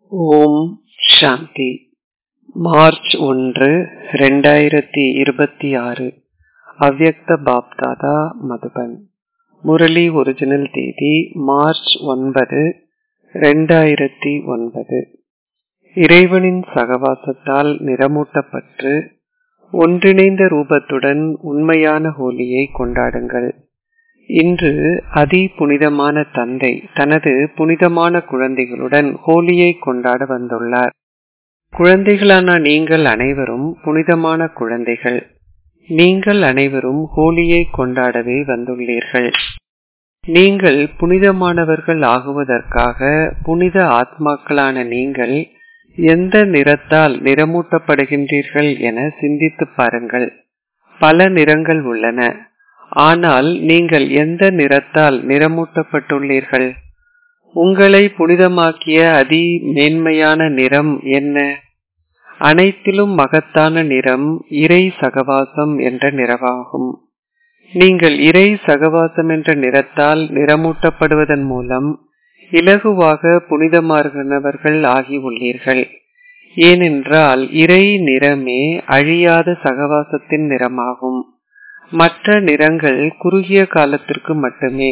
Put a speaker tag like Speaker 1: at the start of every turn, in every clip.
Speaker 1: ஓம் சாந்தி March ஒன்று ரெண்டாயிரத்தி இருபத்தி ஆறு அவ்யக்த பாப்தாதா மதுபன் முரளி ஒரிஜினல் தேதி மார்ச் ஒன்பது ரெண்டாயிரத்தி ஒன்பது இறைவனின் சகவாசத்தால் நிறமூட்டப்பட்டு ஒன்றிணைந்த ரூபத்துடன் உண்மையான ஹோலியை கொண்டாடுங்கள் இன்று அதி புனிதமான தந்தை தனது புனிதமான குழந்தைகளுடன் ஹோலியை கொண்டாட வந்துள்ளார் குழந்தைகளான நீங்கள் அனைவரும் புனிதமான குழந்தைகள் நீங்கள் அனைவரும் ஹோலியை கொண்டாடவே வந்துள்ளீர்கள் நீங்கள் புனிதமானவர்கள் ஆகுவதற்காக புனித ஆத்மாக்களான நீங்கள் எந்த நிறத்தால் நிறமூட்டப்படுகின்றீர்கள் என சிந்தித்து பாருங்கள் பல நிறங்கள் உள்ளன ஆனால் நீங்கள் எந்த நிறத்தால் நிறமூட்டப்பட்டுள்ளீர்கள் உங்களை புனிதமாக்கிய அதி மேன்மையான நிறம் என்ன அனைத்திலும் மகத்தான நிறம் இறை சகவாசம் என்ற நிறமாகும் நீங்கள் இறை சகவாசம் என்ற நிறத்தால் நிறமூட்டப்படுவதன் மூலம் இலகுவாக புனிதமானவர்கள் ஆகி உள்ளீர்கள் ஏனென்றால் இறை நிறமே அழியாத சகவாசத்தின் நிறமாகும் மற்ற நிறங்கள் குறுகிய காலத்திற்கு மட்டுமே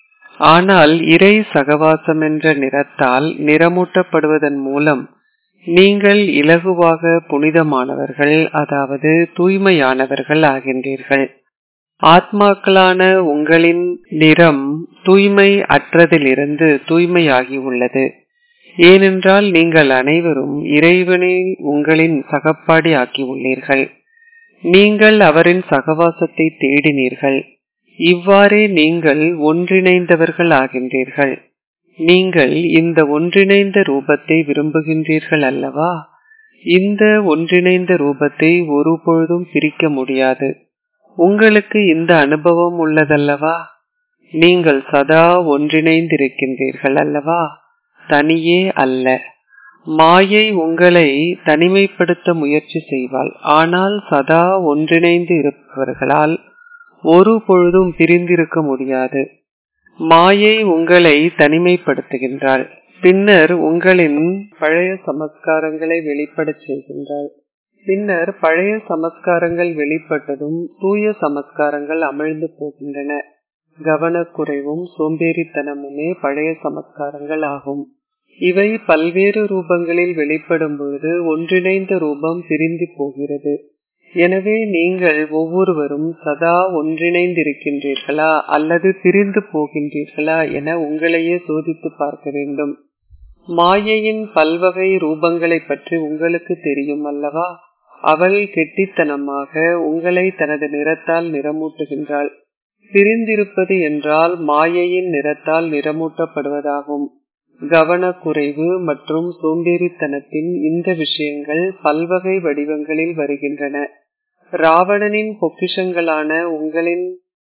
Speaker 1: ஆனால் இறை சகவாசம் என்ற நிறத்தால் நிறமூட்டப்படுவதன் மூலம் நீங்கள் இலகுவாக புனிதமானவர்கள் அதாவது தூய்மையானவர்கள் ஆகின்றீர்கள் ஆத்மாக்களான உங்களின் நிறம் தூய்மை அற்றதிலிருந்து தூய்மையாகி உள்ளது ஏனென்றால் நீங்கள் அனைவரும் இறைவனை உங்களின் சகப்பாடி ஆக்கி உள்ளீர்கள் நீங்கள் அவரின் சகவாசத்தை தேடினீர்கள் இவ்வாறே நீங்கள் ஒன்றிணைந்தவர்கள் ஆகின்றீர்கள் நீங்கள் இந்த ஒன்றிணைந்த ரூபத்தை விரும்புகின்றீர்கள் அல்லவா இந்த ஒன்றிணைந்த ரூபத்தை ஒருபொழுதும் பிரிக்க முடியாது உங்களுக்கு இந்த அனுபவம் உள்ளதல்லவா நீங்கள் சதா ஒன்றிணைந்திருக்கின்றீர்கள் அல்லவா தனியே அல்ல மாயை உங்களை தனிமைப்படுத்த முயற்சி செய்வாள் ஆனால் சதா ஒன்றிணைந்து இருப்பவர்களால் ஒரு பொழுதும் பிரிந்திருக்க முடியாது மாயை உங்களை தனிமைப்படுத்துகின்றாள் பின்னர் உங்களின் பழைய சமஸ்காரங்களை வெளிப்படச் செய்கின்றாள் பின்னர் பழைய சமஸ்காரங்கள் வெளிப்பட்டதும் தூய சமஸ்காரங்கள் அமிழ்ந்து போகின்றன கவனக்குறைவும் சோம்பேறித்தனமுமே பழைய சமஸ்காரங்கள் ஆகும் இவை பல்வேறு ரூபங்களில் வெளிப்படும் பொழுது ஒன்றிணைந்த ரூபம் பிரிந்து போகிறது எனவே நீங்கள் ஒவ்வொருவரும் சதா ஒன்றிணைந்திருக்கின்றீர்களா அல்லது பிரிந்து போகின்றீர்களா என உங்களையே சோதித்து பார்க்க வேண்டும் மாயையின் பல்வகை ரூபங்களை பற்றி உங்களுக்கு தெரியும் அல்லவா அவள் கெட்டித்தனமாக உங்களை தனது நிறத்தால் நிறமூட்டுகின்றாள் பிரிந்திருப்பது என்றால் மாயையின் நிறத்தால் நிறமூட்டப்படுவதாகும் கவனக்குறைவு மற்றும் சோம்பேறித்தனத்தின் இந்த விஷயங்கள் பல்வகை வடிவங்களில் வருகின்றன ராவணனின் பொக்கிஷங்களான உங்களின்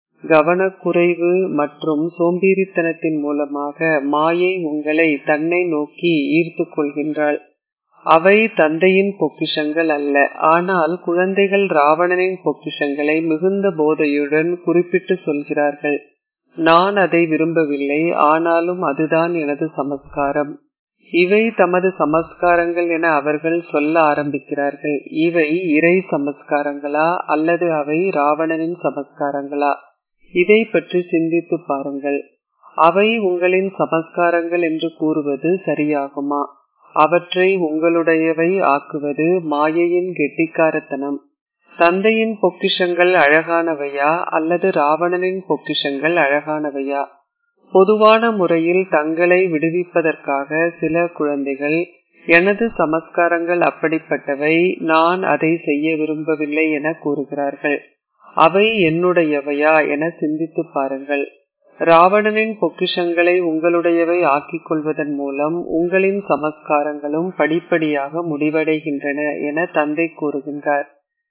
Speaker 1: கவனக்குறைவு மற்றும் சோம்பேறித்தனத்தின் மூலமாக மாயை உங்களை தன்னை நோக்கி ஈர்த்து கொள்கின்றாள் அவை தந்தையின் பொக்கிஷங்கள் அல்ல ஆனால் குழந்தைகள் ராவணனின் பொக்கிஷங்களை மிகுந்த போதையுடன் குறிப்பிட்டு சொல்கிறார்கள் நான் அதை விரும்பவில்லை ஆனாலும் அதுதான் எனது சமஸ்காரம் இவை தமது சமஸ்காரங்கள் என அவர்கள் சொல்ல ஆரம்பிக்கிறார்கள் இவை இறை சமஸ்காரங்களா அல்லது அவை ராவணனின் சமஸ்காரங்களா இதை பற்றி சிந்தித்து பாருங்கள் அவை உங்களின் சமஸ்காரங்கள் என்று கூறுவது சரியாகுமா அவற்றை உங்களுடையவை ஆக்குவது மாயையின் கெட்டிக்காரத்தனம் தந்தையின் பொக்கிஷங்கள் அழகானவையா அல்லது ராவணனின் பொக்கிஷங்கள் அழகானவையா பொதுவான முறையில் தங்களை விடுவிப்பதற்காக சில குழந்தைகள் எனது சமஸ்காரங்கள் அப்படிப்பட்டவை நான் அதை செய்ய விரும்பவில்லை என கூறுகிறார்கள் அவை என்னுடையவையா என சிந்தித்து பாருங்கள் ராவணனின் பொக்கிஷங்களை உங்களுடையவை ஆக்கிக் கொள்வதன் மூலம் உங்களின் சமஸ்காரங்களும் படிப்படியாக முடிவடைகின்றன என தந்தை கூறுகின்றார்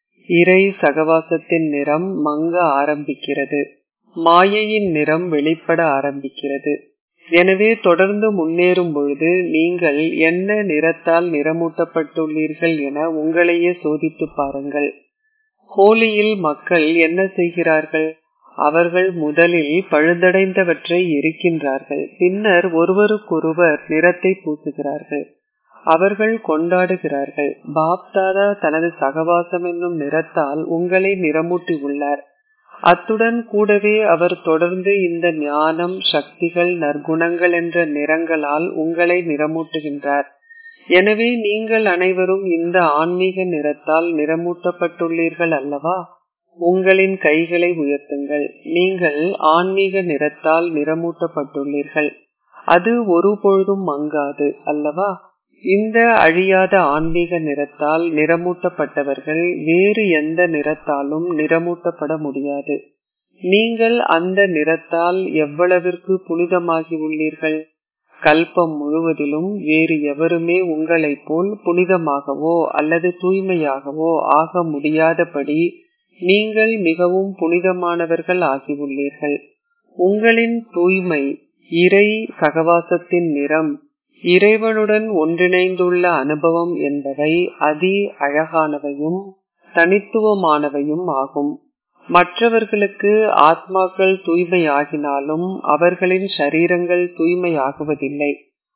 Speaker 1: இறை சகவாசத்தின் நிறம் மங்க ஆரம்பிக்கிறது மாயையின் நிறம் வெளிப்பட ஆரம்பிக்கிறது எனவே தொடர்ந்து முன்னேறும் பொழுது நீங்கள் என்ன நிறத்தால் நிறமூட்டப்பட்டுள்ளீர்கள் என உங்களையே சோதித்து பாருங்கள் ஹோலியில் மக்கள் என்ன செய்கிறார்கள் அவர்கள் முதலில் பழுதடைந்தவற்றை எரிக்கின்றார்கள் பின்னர் ஒருவருக்கொருவர் நிறத்தை பூசுகிறார்கள் அவர்கள் கொண்டாடுகிறார்கள் பாப்தாதா தனது சகவாசம் என்னும் நிறத்தால் உங்களை நிறமூட்டி உள்ளார் அத்துடன் கூடவே அவர் தொடர்ந்து இந்த ஞானம் சக்திகள் நற்குணங்கள் என்ற நிறங்களால் உங்களை நிறமூட்டுகின்றார் எனவே நீங்கள் அனைவரும் இந்த ஆன்மீக நிறத்தால் நிறமூட்டப்பட்டுள்ளீர்கள் அல்லவா உங்களின் கைகளை உயர்த்துங்கள் நீங்கள் ஆன்மீக நிறத்தால் நிறமூட்டப்பட்டுள்ளீர்கள் அது ஒரு பொழுதும் மங்காது அல்லவா இந்த அழியாத ஆன்மீக நிறத்தால் நிறமூட்டப்பட்டவர்கள் வேறு எந்த நிறத்தாலும் நிறமூட்டப்பட முடியாது நீங்கள் அந்த நிறத்தால் எவ்வளவிற்கு புனிதமாகி உள்ளீர்கள் கல்பம் முழுவதிலும் வேறு எவருமே உங்களைப் போல் புனிதமாகவோ அல்லது தூய்மையாகவோ ஆக முடியாதபடி நீங்கள் மிகவும் புனிதமானவர்கள் ஆகியுள்ளீர்கள் உங்களின் தூய்மை இறை சகவாசத்தின் நிறம் இறைவனுடன் ஒன்றிணைந்துள்ள அனுபவம் என்பவை அதி அழகானவையும் தனித்துவமானவையும் ஆகும் மற்றவர்களுக்கு ஆத்மாக்கள் தூய்மையாகினாலும் அவர்களின் சரீரங்கள் தூய்மையாகுவதில்லை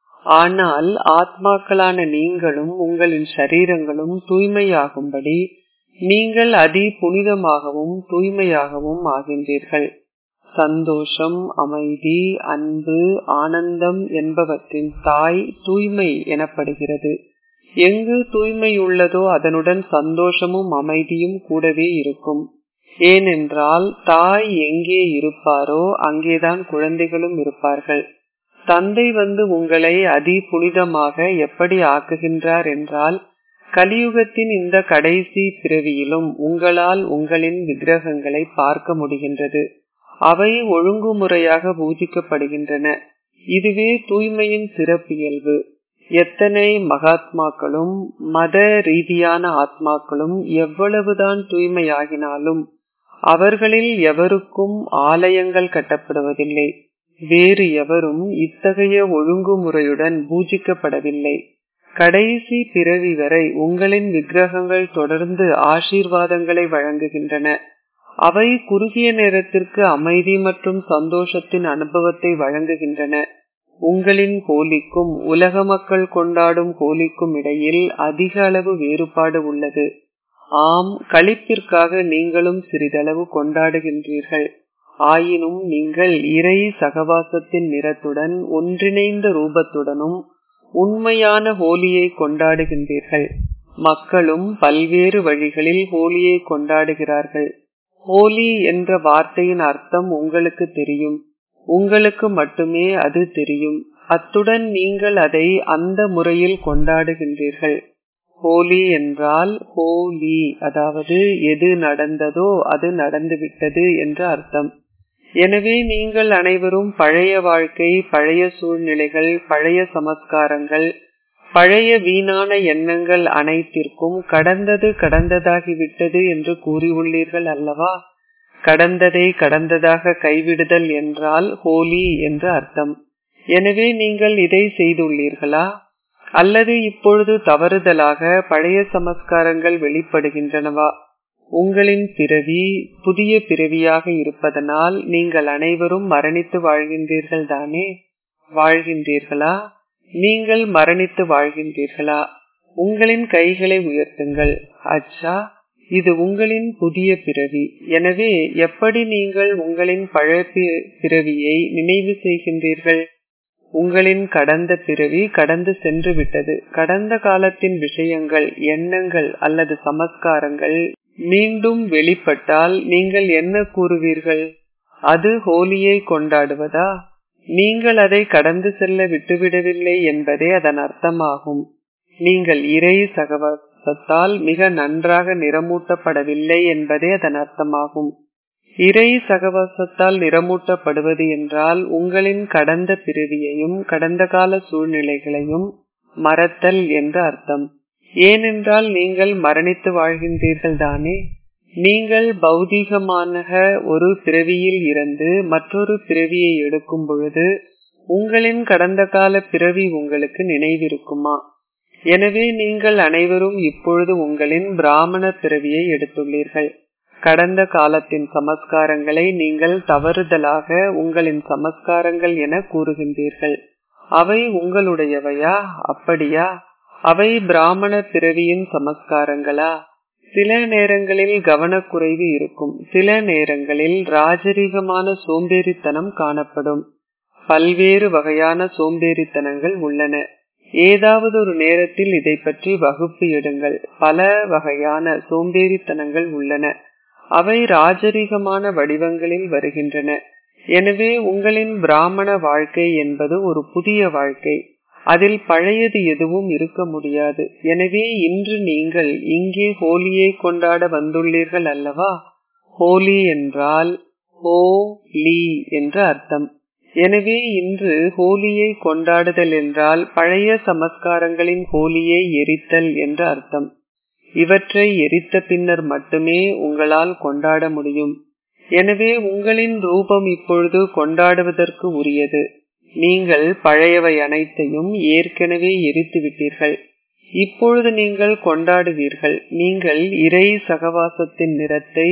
Speaker 1: ஆனால் ஆத்மாக்களான நீங்களும் உங்களின் சரீரங்களும் தூய்மையாகும்படி நீங்கள் அதி புனிதமாகவும் தூய்மையாகவும் ஆகின்றீர்கள் சந்தோஷம் அமைதி அன்பு ஆனந்தம் என்பவற்றின் தாய் தூய்மை எனப்படுகிறது எங்கு தூய்மை உள்ளதோ அதனுடன் சந்தோஷமும் அமைதியும் கூடவே இருக்கும் ஏனென்றால் தாய் எங்கே இருப்பாரோ அங்கேதான் குழந்தைகளும் இருப்பார்கள் தந்தை வந்து உங்களை அதி புனிதமாக எப்படி ஆக்குகின்றார் என்றால் கலியுகத்தின் இந்த கடைசி பிறவியிலும் உங்களால் உங்களின் விக்கிரகங்களை பார்க்க முடிகின்றது அவை ஒழுங்குமுறையாக பூஜிக்கப்படுகின்றன இதுவே தூய்மையின் சிறப்பியல்பு எத்தனை மகாத்மாக்களும் மத ரீதியான ஆத்மாக்களும் எவ்வளவுதான் தூய்மையாகினாலும் அவர்களில் எவருக்கும் ஆலயங்கள் கட்டப்படுவதில்லை வேறு எவரும் இத்தகைய ஒழுங்குமுறையுடன் பூஜிக்கப்படவில்லை கடைசி பிறவி வரை உங்களின் விக்கிரகங்கள் தொடர்ந்து ஆசீர்வாதங்களை வழங்குகின்றன அவை குறுகிய நேரத்திற்கு அமைதி மற்றும் சந்தோஷத்தின் அனுபவத்தை வழங்குகின்றன உங்களின் ஹோலிக்கும் உலக மக்கள் கொண்டாடும் ஹோலிக்கும் இடையில் அதிக அளவு வேறுபாடு உள்ளது ஆம் களிப்பிற்காக நீங்களும் சிறிதளவு கொண்டாடுகின்றீர்கள் ஆயினும் நீங்கள் இறை சகவாசத்தின் நிறத்துடன் ஒன்றிணைந்த ரூபத்துடனும் உண்மையான ஹோலியை கொண்டாடுகின்றீர்கள் மக்களும் பல்வேறு வழிகளில் ஹோலியை கொண்டாடுகிறார்கள் ஹோலி என்ற வார்த்தையின் அர்த்தம் உங்களுக்கு தெரியும் உங்களுக்கு மட்டுமே அது தெரியும் அத்துடன் நீங்கள் அதை அந்த முறையில் கொண்டாடுகின்றீர்கள் ஹோலி என்றால் ஹோலி அதாவது எது நடந்ததோ அது நடந்துவிட்டது என்று அர்த்தம் எனவே நீங்கள் அனைவரும் பழைய வாழ்க்கை பழைய சூழ்நிலைகள் பழைய சமஸ்காரங்கள் பழைய வீணான எண்ணங்கள் அனைத்திற்கும் கடந்தது கடந்ததாகிவிட்டது என்று கூறியுள்ளீர்கள் அல்லவா கடந்ததை கடந்ததாக கைவிடுதல் என்றால் ஹோலி என்று அர்த்தம் எனவே நீங்கள் இதை செய்துள்ளீர்களா அல்லது இப்பொழுது தவறுதலாக பழைய சமஸ்காரங்கள் வெளிப்படுகின்றனவா உங்களின் பிறவி புதிய பிறவியாக இருப்பதனால் நீங்கள் அனைவரும் மரணித்து வாழ்கின்றீர்கள் தானே வாழ்கின்றீர்களா நீங்கள் மரணித்து வாழ்கின்றீர்களா உங்களின் கைகளை உயர்த்துங்கள் அச்சா இது உங்களின் புதிய பிறவி எனவே எப்படி நீங்கள் உங்களின் பழைய பிறவியை நினைவு செய்கின்றீர்கள் உங்களின் கடந்த பிறவி கடந்து சென்று விட்டது கடந்த காலத்தின் விஷயங்கள் எண்ணங்கள் அல்லது சமஸ்காரங்கள் மீண்டும் வெளிப்பட்டால் நீங்கள் என்ன கூறுவீர்கள் அது ஹோலியை கொண்டாடுவதா நீங்கள் அதை கடந்து செல்ல விட்டுவிடவில்லை என்பதே அதன் அர்த்தமாகும் நீங்கள் இறை சகவாசத்தால் மிக நன்றாக நிறமூட்டப்படவில்லை என்பதே அதன் அர்த்தமாகும் இறை சகவாசத்தால் நிறமூட்டப்படுவது என்றால் உங்களின் கடந்த பிறவியையும் கடந்த கால சூழ்நிலைகளையும் மறத்தல் என்று அர்த்தம் ஏனென்றால் நீங்கள் மரணித்து வாழ்கின்றீர்கள் தானே நீங்கள் பௌதீகமான ஒரு பிறவியில் இருந்து மற்றொரு பிறவியை எடுக்கும் பொழுது உங்களின் கடந்த கால பிறவி உங்களுக்கு நினைவிருக்குமா எனவே நீங்கள் அனைவரும் இப்பொழுது உங்களின் பிராமண பிறவியை எடுத்துள்ளீர்கள் கடந்த காலத்தின் சமஸ்காரங்களை நீங்கள் தவறுதலாக உங்களின் சமஸ்காரங்கள் என கூறுகின்றீர்கள் அவை உங்களுடையவையா அப்படியா அவை பிராமண பிறவியின் சமஸ்காரங்களா சில நேரங்களில் கவனக்குறைவு இருக்கும் சில நேரங்களில் ராஜரீகமான சோம்பேறித்தனம் காணப்படும் பல்வேறு வகையான சோம்பேறித்தனங்கள் உள்ளன ஏதாவது ஒரு நேரத்தில் இதை பற்றி வகுப்பு எடுங்கள் பல வகையான சோம்பேறித்தனங்கள் உள்ளன அவை ராஜரீகமான வடிவங்களில் வருகின்றன எனவே உங்களின் பிராமண வாழ்க்கை என்பது ஒரு புதிய வாழ்க்கை அதில் பழையது எதுவும் இருக்க முடியாது எனவே இன்று நீங்கள் இங்கே ஹோலியை கொண்டாட வந்துள்ளீர்கள் அல்லவா ஹோலி என்றால் ஹோ லீ என்று அர்த்தம் எனவே இன்று ஹோலியை கொண்டாடுதல் என்றால் பழைய சமஸ்காரங்களின் ஹோலியை எரித்தல் என்று அர்த்தம் இவற்றை எரித்த பின்னர் மட்டுமே உங்களால் கொண்டாட முடியும் எனவே உங்களின் ரூபம் இப்பொழுது கொண்டாடுவதற்கு உரியது நீங்கள் பழையவை அனைத்தையும் ஏற்கனவே எரித்து விட்டீர்கள் இப்பொழுது நீங்கள் கொண்டாடுவீர்கள் நீங்கள் இறை சகவாசத்தின் நிறத்தை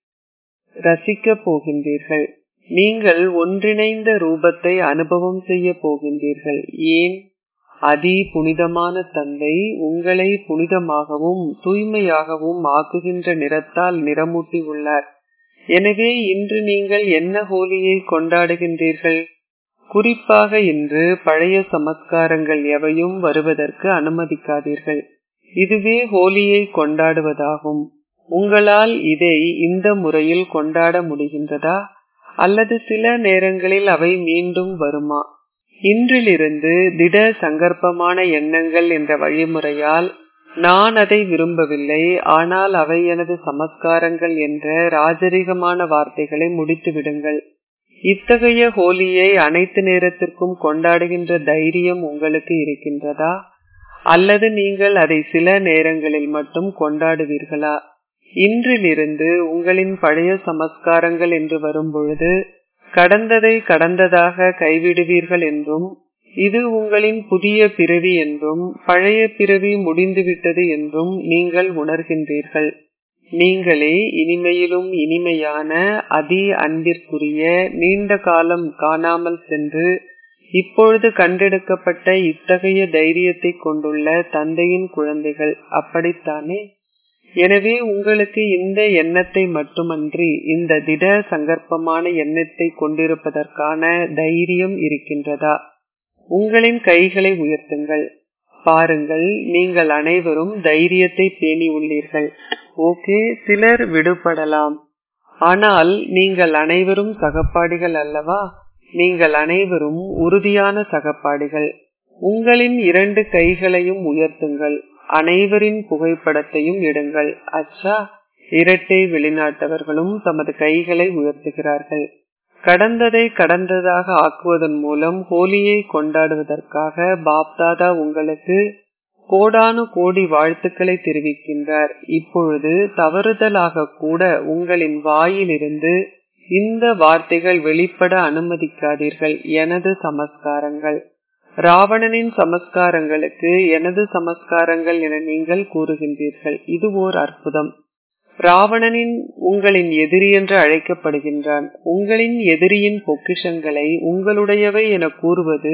Speaker 1: ரசிக்கப் போகின்றீர்கள் நீங்கள் ஒன்றிணைந்த ரூபத்தை அனுபவம் செய்ய போகின்றீர்கள் ஏன் அதி புனிதமான தந்தை உங்களை புனிதமாகவும் தூய்மையாகவும் ஆக்குகின்ற நிறத்தால் நிறமூட்டி உள்ளார் எனவே இன்று நீங்கள் என்ன ஹோலியை கொண்டாடுகின்றீர்கள் குறிப்பாக இன்று பழைய சமஸ்காரங்கள் எவையும் வருவதற்கு அனுமதிக்காதீர்கள் இதுவே ஹோலியை கொண்டாடுவதாகும் உங்களால் இதை இந்த முறையில் கொண்டாட முடிகின்றதா அல்லது சில நேரங்களில் அவை மீண்டும் வருமா இன்றிலிருந்து திட சங்கற்பமான எண்ணங்கள் என்ற வழிமுறையால் நான் அதை விரும்பவில்லை ஆனால் அவை எனது சமஸ்காரங்கள் என்ற ராஜரிகமான வார்த்தைகளை முடித்து விடுங்கள் இத்தகைய ஹோலியை அனைத்து நேரத்திற்கும் கொண்டாடுகின்ற தைரியம் உங்களுக்கு இருக்கின்றதா அல்லது நீங்கள் அதை சில நேரங்களில் மட்டும் கொண்டாடுவீர்களா இன்றிலிருந்து உங்களின் பழைய சமஸ்காரங்கள் என்று வரும்பொழுது கடந்ததை கடந்ததாக கைவிடுவீர்கள் என்றும் இது உங்களின் புதிய பிறவி என்றும் பழைய பிறவி முடிந்துவிட்டது என்றும் நீங்கள் உணர்கின்றீர்கள் நீங்களே இனிமையிலும் இனிமையான அதி அன்பிற்குரிய நீண்ட காலம் காணாமல் சென்று இப்பொழுது கண்டெடுக்கப்பட்ட இத்தகைய தைரியத்தை கொண்டுள்ள தந்தையின் குழந்தைகள் அப்படித்தானே எனவே உங்களுக்கு இந்த எண்ணத்தை மட்டுமன்றி இந்த திட சங்கற்பமான எண்ணத்தை கொண்டிருப்பதற்கான தைரியம் இருக்கின்றதா உங்களின் கைகளை உயர்த்துங்கள் பாருங்கள் நீங்கள் அனைவரும் தைரியத்தை பேணி உள்ளீர்கள் ஓகே சிலர் விடுபடலாம் ஆனால் நீங்கள் அனைவரும் சகப்பாடிகள் அல்லவா நீங்கள் அனைவரும் உறுதியான சகப்பாடிகள் உங்களின் இரண்டு கைகளையும் உயர்த்துங்கள் அனைவரின் புகைப்படத்தையும் எடுங்கள் அச்சா இரட்டை வெளிநாட்டவர்களும் தமது கைகளை உயர்த்துகிறார்கள் கடந்ததை கடந்ததாக ஆக்குவதன் மூலம் ஹோலியை கொண்டாடுவதற்காக பாப்தாதா உங்களுக்கு கோடானு கோடி வாழ்த்துக்களை தெரிவிக்கின்றார் இப்பொழுது தவறுதலாக கூட உங்களின் வாயிலிருந்து இந்த வார்த்தைகள் வெளிப்பட அனுமதிக்காதீர்கள் எனது சமஸ்காரங்கள் ராவணனின் சமஸ்காரங்களுக்கு எனது சமஸ்காரங்கள் என நீங்கள் கூறுகின்றீர்கள் இது ஓர் அற்புதம் ராவணனின் உங்களின் எதிரி என்று அழைக்கப்படுகின்றான் உங்களின் எதிரியின் பொக்கிஷங்களை உங்களுடையவை என கூறுவது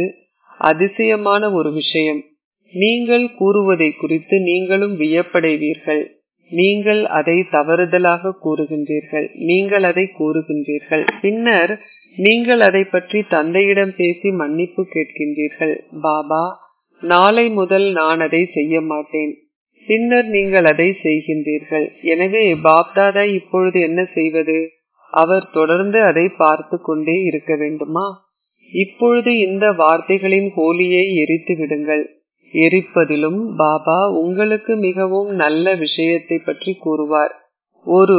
Speaker 1: அதிசயமான ஒரு விஷயம் நீங்கள் கூறுவதை குறித்து நீங்களும் வியப்படைவீர்கள் நீங்கள் அதை தவறுதலாக கூறுகின்றீர்கள் நீங்கள் அதை கூறுகின்றீர்கள் பின்னர் நீங்கள் அதை பற்றி தந்தையிடம் பேசி மன்னிப்பு கேட்கின்றீர்கள் பாபா நாளை முதல் நான் அதை செய்ய மாட்டேன் பின்னர் நீங்கள் அதை செய்கின்றீர்கள் எனவே பாப்தாதா இப்பொழுது என்ன செய்வது அவர் தொடர்ந்து அதை பார்த்து கொண்டே இருக்க வேண்டுமா இப்பொழுது இந்த வார்த்தைகளின் ஹோலியை எரித்து விடுங்கள் எரிப்பதிலும் பாபா உங்களுக்கு மிகவும் நல்ல விஷயத்தை பற்றி கூறுவார் ஒரு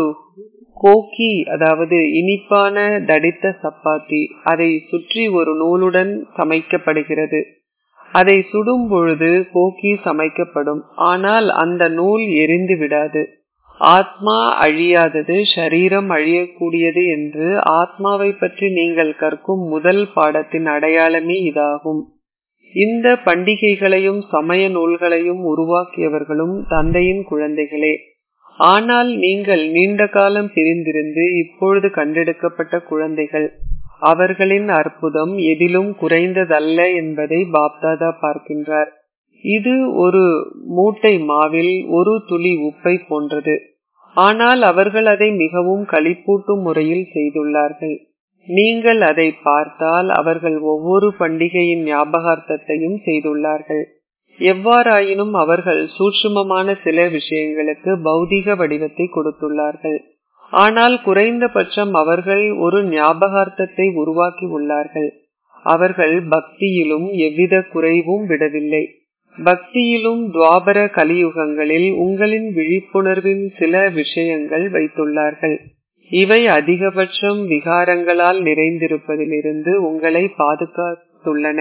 Speaker 1: கோக்கி அதாவது இனிப்பான தடித்த சப்பாத்தி அதை சுற்றி ஒரு நூலுடன் சமைக்கப்படுகிறது அதை சுடும் பொழுது கோக்கி சமைக்கப்படும் ஆனால் அந்த நூல் எரிந்து விடாது ஆத்மா அழியாதது சரீரம் அழியக்கூடியது என்று ஆத்மாவை பற்றி நீங்கள் கற்கும் முதல் பாடத்தின் அடையாளமே இதாகும் இந்த பண்டிகைகளையும் சமய நூல்களையும் உருவாக்கியவர்களும் தந்தையின் குழந்தைகளே ஆனால் நீங்கள் நீண்ட காலம் பிரிந்திருந்து இப்பொழுது கண்டெடுக்கப்பட்ட குழந்தைகள் அவர்களின் அற்புதம் எதிலும் குறைந்ததல்ல என்பதை பாப்தாதா பார்க்கின்றார் இது ஒரு மூட்டை மாவில் ஒரு துளி உப்பை போன்றது ஆனால் அவர்கள் அதை மிகவும் களிப்பூட்டும் முறையில் செய்துள்ளார்கள் நீங்கள் அதை பார்த்தால் அவர்கள் ஒவ்வொரு பண்டிகையின் ஞாபகார்த்தத்தையும் செய்துள்ளார்கள் எவ்வாறாயினும் அவர்கள் சூட்சுமமான சில விஷயங்களுக்கு பௌதிக வடிவத்தை கொடுத்துள்ளார்கள் ஆனால் குறைந்தபட்சம் அவர்கள் ஒரு ஞாபகார்த்தத்தை உருவாக்கி உள்ளார்கள் அவர்கள் பக்தியிலும் எவ்வித குறைவும் விடவில்லை பக்தியிலும் துவாபர கலியுகங்களில் உங்களின் விழிப்புணர்வின் சில விஷயங்கள் வைத்துள்ளார்கள் இவை அதிகபட்சம் விகாரங்களால் நிறைந்திருப்பதிலிருந்து உங்களை பாதுகாத்துள்ளன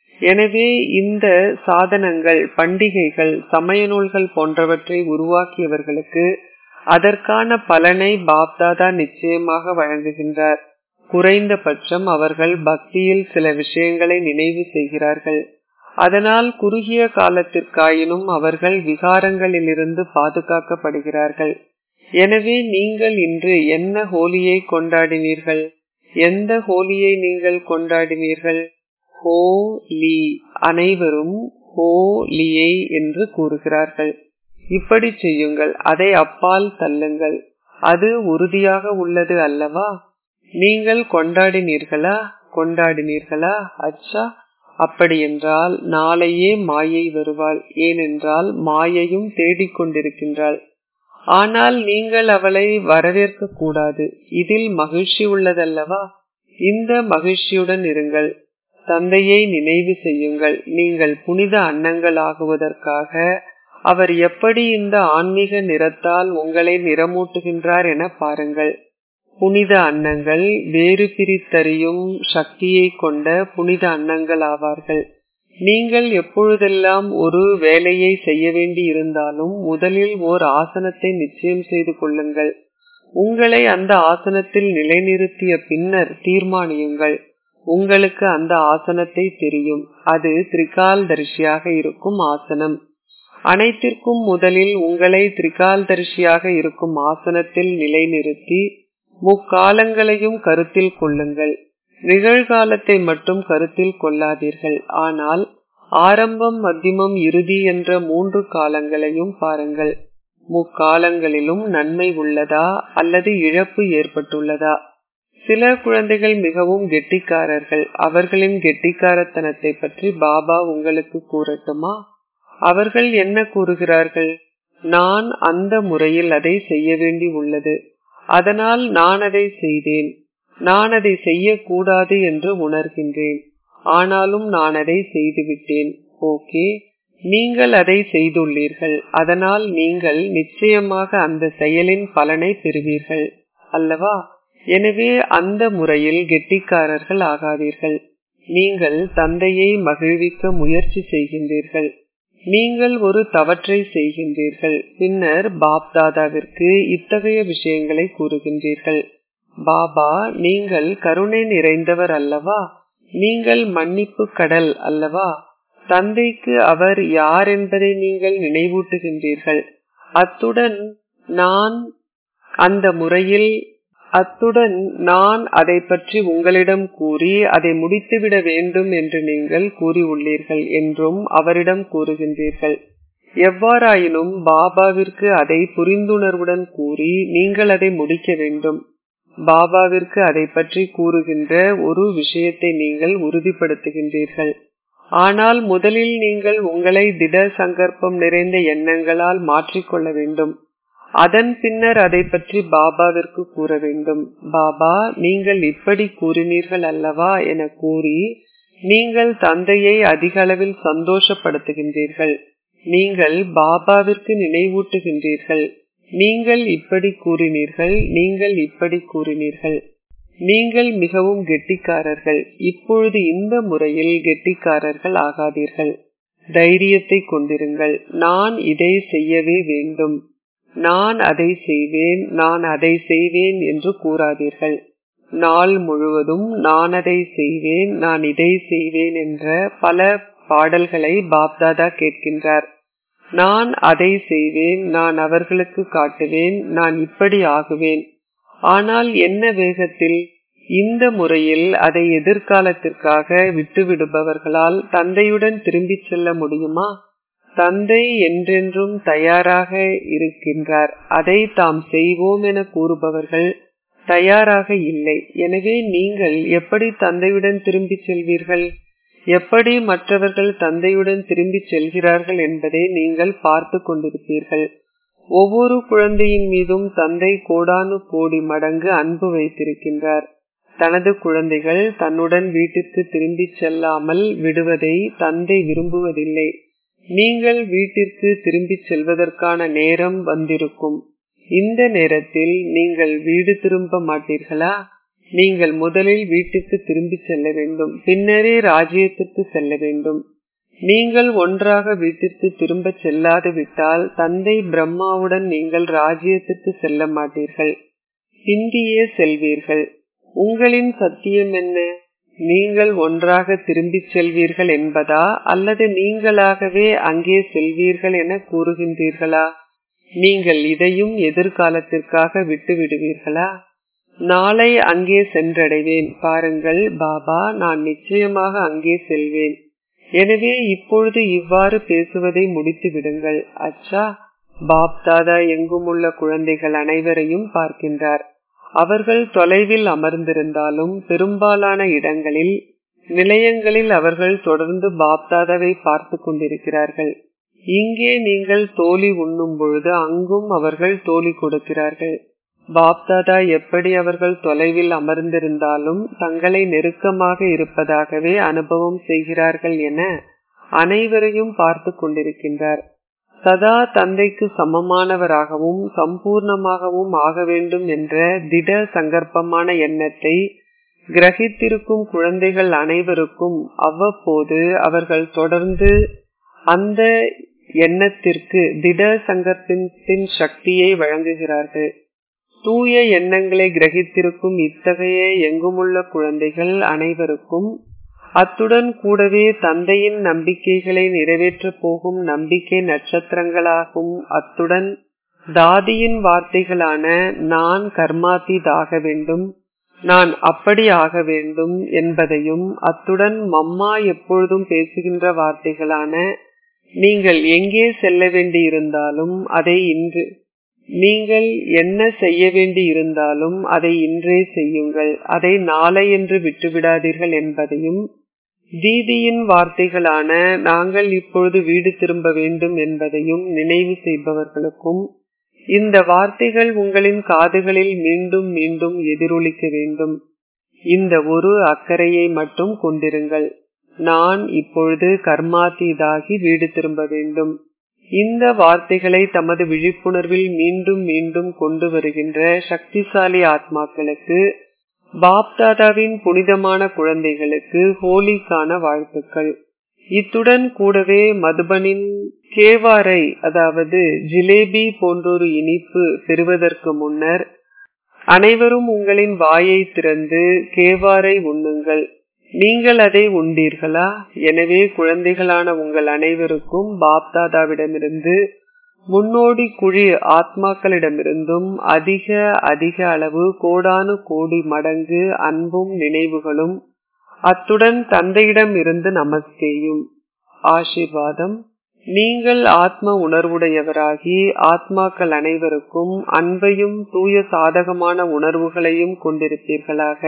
Speaker 1: எனவே இந்த சாதனங்கள் பண்டிகைகள் சமய நூல்கள் போன்றவற்றை உருவாக்கியவர்களுக்கு அதற்கான பலனை பாப்தாதா நிச்சயமாக வழங்குகின்றார் குறைந்தபட்சம் அவர்கள் பக்தியில் சில விஷயங்களை நினைவு செய்கிறார்கள் அதனால் குறுகிய காலத்திற்காயினும் அவர்கள் விகாரங்களிலிருந்து பாதுகாக்கப்படுகிறார்கள் எனவே நீங்கள் இன்று என்ன ஹோலியை கொண்டாடினீர்கள் எந்த ஹோலியை நீங்கள் கொண்டாடினீர்கள் ஹோ லீ அனைவரும் ஹோ லியை என்று கூறுகிறார்கள் இப்படி செய்யுங்கள் அதை அப்பால் தள்ளுங்கள் அது உறுதியாக உள்ளது அல்லவா நீங்கள் கொண்டாடினீர்களா கொண்டாடினீர்களா அச்சா அப்படியென்றால் நாளையே மாயை வருவாள் ஏனென்றால் மாயையும் தேடிக்கொண்டிருக்கின்றாள் ஆனால் நீங்கள் அவளை வரவேற்க கூடாது இதில் மகிழ்ச்சி உள்ளதல்லவா இந்த மகிழ்ச்சியுடன் இருங்கள் தந்தையை நினைவு செய்யுங்கள் நீங்கள் புனித அன்னங்கள் ஆகுவதற்காக அவர் எப்படி இந்த ஆன்மீக நிறத்தால் உங்களை நிறமூட்டுகின்றார் என பாருங்கள் புனித அன்னங்கள் வேறு பிரித்தறியும் சக்தியை கொண்ட புனித அன்னங்கள் ஆவார்கள் நீங்கள் எப்பொழுதெல்லாம் ஒரு வேலையை செய்ய வேண்டி இருந்தாலும் முதலில் ஓர் ஆசனத்தை நிச்சயம் செய்து கொள்ளுங்கள் உங்களை அந்த ஆசனத்தில் நிலைநிறுத்திய பின்னர் தீர்மானியுங்கள் உங்களுக்கு அந்த ஆசனத்தை தெரியும் அது திரிகால் தரிசியாக இருக்கும் ஆசனம் அனைத்திற்கும் முதலில் உங்களை திரிகால் தரிசியாக இருக்கும் ஆசனத்தில் நிலைநிறுத்தி முக்காலங்களையும் கருத்தில் கொள்ளுங்கள் நிகழ்காலத்தை மட்டும் கருத்தில் கொள்ளாதீர்கள் ஆனால் ஆரம்பம் மத்தியமம் இறுதி என்ற மூன்று காலங்களையும் பாருங்கள் முக்காலங்களிலும் நன்மை உள்ளதா அல்லது இழப்பு ஏற்பட்டுள்ளதா சில குழந்தைகள் மிகவும் கெட்டிக்காரர்கள் அவர்களின் கெட்டிக்காரத்தனத்தை பற்றி பாபா உங்களுக்கு கூறட்டுமா அவர்கள் என்ன கூறுகிறார்கள் நான் அந்த முறையில் அதை செய்ய வேண்டி உள்ளது அதனால் நான் அதை செய்தேன் நான் அதை செய்யக்கூடாது என்று உணர்கின்றேன் ஆனாலும் நான் அதை செய்துவிட்டேன் ஓகே நீங்கள் அதை செய்துள்ளீர்கள் அதனால் நீங்கள் நிச்சயமாக அந்த செயலின் பலனை பெறுவீர்கள் அல்லவா எனவே அந்த முறையில் கெட்டிக்காரர்கள் ஆகாதீர்கள் நீங்கள் தந்தையை மகிழ்விக்க முயற்சி செய்கின்றீர்கள் நீங்கள் ஒரு தவற்றை செய்கின்றீர்கள் பின்னர் பாப் தாதாவிற்கு இத்தகைய விஷயங்களை கூறுகின்றீர்கள் பாபா நீங்கள் கருணை நிறைந்தவர் அல்லவா நீங்கள் மன்னிப்பு கடல் அல்லவா தந்தைக்கு அவர் யார் என்பதை நீங்கள் நினைவூட்டுகின்றீர்கள் அத்துடன் நான் அந்த முறையில் அத்துடன் நான் அதை பற்றி உங்களிடம் கூறி அதை முடித்துவிட வேண்டும் என்று நீங்கள் கூறியுள்ளீர்கள் என்றும் அவரிடம் கூறுகின்றீர்கள் எவ்வாறாயினும் பாபாவிற்கு அதை புரிந்துணர்வுடன் கூறி நீங்கள் அதை முடிக்க வேண்டும் பாபாவிற்கு அதை பற்றி கூறுகின்ற ஒரு விஷயத்தை நீங்கள் உறுதிப்படுத்துகின்றீர்கள் ஆனால் முதலில் நீங்கள் உங்களை திட சங்கற்பம் நிறைந்த எண்ணங்களால் மாற்றிக்கொள்ள வேண்டும் அதன் பின்னர் அதை பற்றி பாபாவிற்கு கூற வேண்டும் பாபா நீங்கள் இப்படி கூறினீர்கள் அல்லவா என கூறி நீங்கள் தந்தையை அதிக அளவில் சந்தோஷப்படுத்துகின்றீர்கள் நீங்கள் பாபாவிற்கு நினைவூட்டுகின்றீர்கள் நீங்கள் இப்படி கூறினீர்கள் நீங்கள் இப்படி கூறினீர்கள் நீங்கள் மிகவும் கெட்டிக்காரர்கள் இப்பொழுது இந்த முறையில் கெட்டிக்காரர்கள் ஆகாதீர்கள் தைரியத்தை கொண்டிருங்கள் நான் இதை செய்யவே வேண்டும் நான் அதை செய்வேன் நான் அதை செய்வேன் என்று கூறாதீர்கள் நாள் முழுவதும் நான் அதை செய்வேன் நான் இதை செய்வேன் என்ற பல பாடல்களை பாப்தாதா கேட்கின்றார் நான் அதை செய்வேன் நான் அவர்களுக்கு காட்டுவேன் நான் இப்படி ஆகுவேன் ஆனால் என்ன வேகத்தில் இந்த முறையில் அதை எதிர்காலத்திற்காக விட்டுவிடுபவர்களால் தந்தையுடன் திரும்பிச் செல்ல முடியுமா தந்தை என்றென்றும் தயாராக இருக்கின்றார் அதை தாம் செய்வோம் என கூறுபவர்கள் தயாராக இல்லை எனவே நீங்கள் எப்படி தந்தையுடன் திரும்பிச் செல்வீர்கள் எப்படி மற்றவர்கள் தந்தையுடன் திரும்பிச் செல்கிறார்கள் என்பதை நீங்கள் பார்த்து கொண்டிருப்பீர்கள் ஒவ்வொரு குழந்தையின் மீதும் தந்தை கோடானு கோடி மடங்கு அன்பு வைத்திருக்கின்றார் தனது குழந்தைகள் தன்னுடன் வீட்டிற்கு திரும்பிச் செல்லாமல் விடுவதை தந்தை விரும்புவதில்லை நீங்கள் வீட்டிற்கு திரும்பிச் செல்வதற்கான நேரம் வந்திருக்கும் இந்த நேரத்தில் நீங்கள் வீடு திரும்ப மாட்டீர்களா நீங்கள் முதலில் வீட்டுக்கு திரும்பி செல்ல வேண்டும் பின்னரே ராஜ்யத்திற்கு செல்ல வேண்டும் நீங்கள் ஒன்றாக வீட்டிற்கு திரும்ப செல்லாது விட்டால் தந்தை பிரம்மாவுடன் நீங்கள் ராஜ்யத்திற்கு செல்ல மாட்டீர்கள் பிந்தியே செல்வீர்கள் உங்களின் சத்தியம் என்ன நீங்கள் ஒன்றாக திரும்பிச் செல்வீர்கள் என்பதா அல்லது நீங்களாகவே அங்கே செல்வீர்கள் என கூறுகின்றீர்களா நீங்கள் இதையும் எதிர்காலத்திற்காக விட்டு விடுவீர்களா நாளை அங்கே சென்றடைவேன் பாருங்கள் பாபா நான் நிச்சயமாக அங்கே செல்வேன் எனவே இப்பொழுது இவ்வாறு பேசுவதை முடித்து விடுங்கள் அச்சா பாப் தாதா எங்கும் உள்ள குழந்தைகள் அனைவரையும் பார்க்கின்றார் அவர்கள் தொலைவில் அமர்ந்திருந்தாலும் பெரும்பாலான இடங்களில் நிலையங்களில் அவர்கள் தொடர்ந்து பாப்தாதாவை பார்த்து கொண்டிருக்கிறார்கள் இங்கே நீங்கள் தோழி உண்ணும் பொழுது அங்கும் அவர்கள் தோழி கொடுக்கிறார்கள் பாப்தாதா எப்படி அவர்கள் தொலைவில் அமர்ந்திருந்தாலும் தங்களை நெருக்கமாக இருப்பதாகவே அனுபவம் செய்கிறார்கள் என அனைவரையும் பார்த்து கொண்டிருக்கின்றார் சதா தந்தைக்கு சமமானவராகவும் சம்பூர்ணமாகவும் ஆக வேண்டும் என்ற திட சங்கற்பமான எண்ணத்தை கிரகித்திருக்கும் குழந்தைகள் அனைவருக்கும் அவ்வப்போது அவர்கள் தொடர்ந்து அந்த எண்ணத்திற்கு திட சங்கத்தின் சக்தியை வழங்குகிறார்கள் தூய எண்ணங்களை கிரகித்திருக்கும் இத்தகைய எங்குமுள்ள குழந்தைகள் அனைவருக்கும் அத்துடன் கூடவே தந்தையின் நம்பிக்கைகளை நிறைவேற்றப் போகும் நம்பிக்கை நட்சத்திரங்களாகும் அத்துடன் தாதியின் வார்த்தைகளான நான் கர்மாத்தீதாக வேண்டும் நான் அப்படி ஆக வேண்டும் என்பதையும் அத்துடன் மம்மா எப்பொழுதும் பேசுகின்ற வார்த்தைகளான நீங்கள் எங்கே செல்ல வேண்டி இருந்தாலும் அதை இன்று நீங்கள் என்ன செய்ய வேண்டி இருந்தாலும் அதை இன்றே செய்யுங்கள் அதை நாளை என்று விட்டுவிடாதீர்கள் என்பதையும் தீதியின் வார்த்தைகளான நாங்கள் இப்பொழுது வீடு திரும்ப வேண்டும் என்பதையும் நினைவு செய்பவர்களுக்கும் இந்த வார்த்தைகள் உங்களின் காதுகளில் மீண்டும் மீண்டும் எதிரொலிக்க வேண்டும் இந்த ஒரு அக்கறையை மட்டும் கொண்டிருங்கள் நான் இப்பொழுது கர்மாத்தீதாகி வீடு திரும்ப வேண்டும் இந்த வார்த்தைகளை தமது விழிப்புணர்வில் மீண்டும் மீண்டும் கொண்டு வருகின்ற சக்திசாலி ஆத்மாக்களுக்கு பாப்தாதாவின் புனிதமான குழந்தைகளுக்கு ஹோலிக்கான வாழ்த்துக்கள் இத்துடன் கூடவே மதுபனின் கேவாரை அதாவது ஜிலேபி போன்றொரு இனிப்பு பெறுவதற்கு முன்னர் அனைவரும் உங்களின் வாயை திறந்து கேவாரை உண்ணுங்கள் நீங்கள் அதை உண்டீர்களா எனவே குழந்தைகளான உங்கள் அனைவருக்கும் பாப்தாதாவிடமிருந்து முன்னோடி குழி ஆத்மாக்களிடமிருந்தும் அதிக அதிக அளவு கோடானு கோடி மடங்கு அன்பும் நினைவுகளும் அத்துடன் தந்தையிடம் இருந்து நமஸ்தேயும் ஆசிர்வாதம் நீங்கள் ஆத்ம உணர்வுடையவராகி ஆத்மாக்கள் அனைவருக்கும் அன்பையும் தூய சாதகமான உணர்வுகளையும் கொண்டிருப்பீர்களாக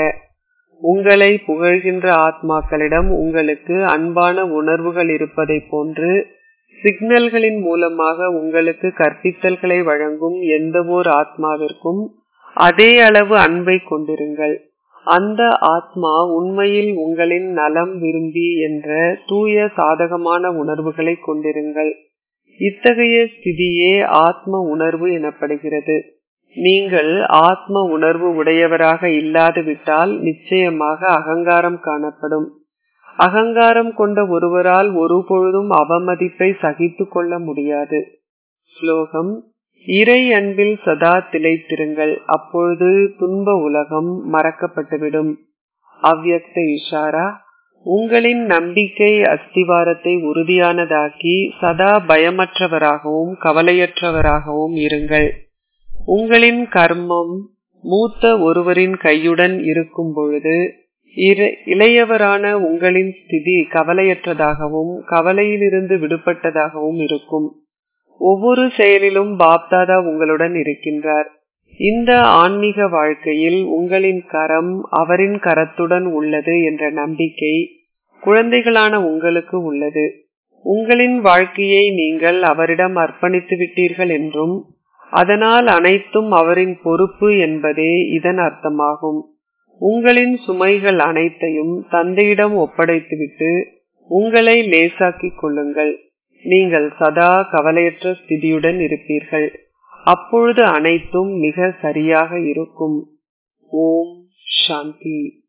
Speaker 1: உங்களை புகழ்கின்ற ஆத்மாக்களிடம் உங்களுக்கு அன்பான உணர்வுகள் இருப்பதை போன்று சிக்னல்களின் மூலமாக உங்களுக்கு கற்பித்தல்களை வழங்கும் எந்த ஓர் ஆத்மாவிற்கும் அதே அளவு அன்பை கொண்டிருங்கள் அந்த ஆத்மா உண்மையில் உங்களின் நலம் விரும்பி என்ற தூய சாதகமான உணர்வுகளை கொண்டிருங்கள் இத்தகைய ஸ்திதியே ஆத்ம உணர்வு எனப்படுகிறது நீங்கள் ஆத்ம உணர்வு உடையவராக இல்லாது விட்டால் நிச்சயமாக அகங்காரம் காணப்படும் அகங்காரம் கொண்ட ஒருவரால் ஒருபொழுதும் அவமதிப்பை சகித்து கொள்ள முடியாது ஸ்லோகம் இறை அன்பில் சதா திளைத்திருங்கள் அப்பொழுது துன்ப உலகம் மறக்கப்பட்டுவிடும் அவ்யக்த இஷாரா உங்களின் நம்பிக்கை அஸ்திவாரத்தை உறுதியானதாக்கி சதா பயமற்றவராகவும் கவலையற்றவராகவும் இருங்கள் உங்களின் கர்மம் மூத்த ஒருவரின் கையுடன் இருக்கும் பொழுது இளையவரான உங்களின் ஸ்திதி கவலையற்றதாகவும் கவலையிலிருந்து விடுபட்டதாகவும் இருக்கும் ஒவ்வொரு செயலிலும் பாப்தாதா உங்களுடன் இருக்கின்றார் இந்த ஆன்மீக வாழ்க்கையில் உங்களின் கரம் அவரின் கரத்துடன் உள்ளது என்ற நம்பிக்கை குழந்தைகளான உங்களுக்கு உள்ளது உங்களின் வாழ்க்கையை நீங்கள் அவரிடம் அர்ப்பணித்து விட்டீர்கள் என்றும் அதனால் அனைத்தும் அவரின் பொறுப்பு என்பதே இதன் அர்த்தமாகும் உங்களின் சுமைகள் அனைத்தையும் தந்தையிடம் ஒப்படைத்துவிட்டு உங்களை லேசாக்கிக் கொள்ளுங்கள் நீங்கள் சதா கவலையற்ற ஸ்திதியுடன் இருப்பீர்கள் அப்பொழுது அனைத்தும் மிக சரியாக இருக்கும் ஓம் சாந்தி